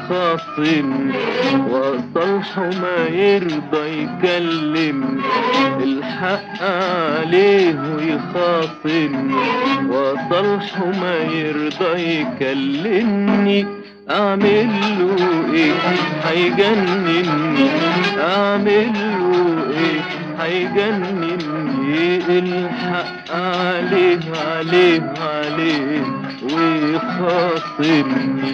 ويخاصمني وصالحه ما يرضى يكلمني الحق عليه ويخاصمني وصالحه ما يرضى يكلمني اعمل له ايه هيجنني اعمل له ايه هيجنني الحق عليه عليه عليه ويخاصمني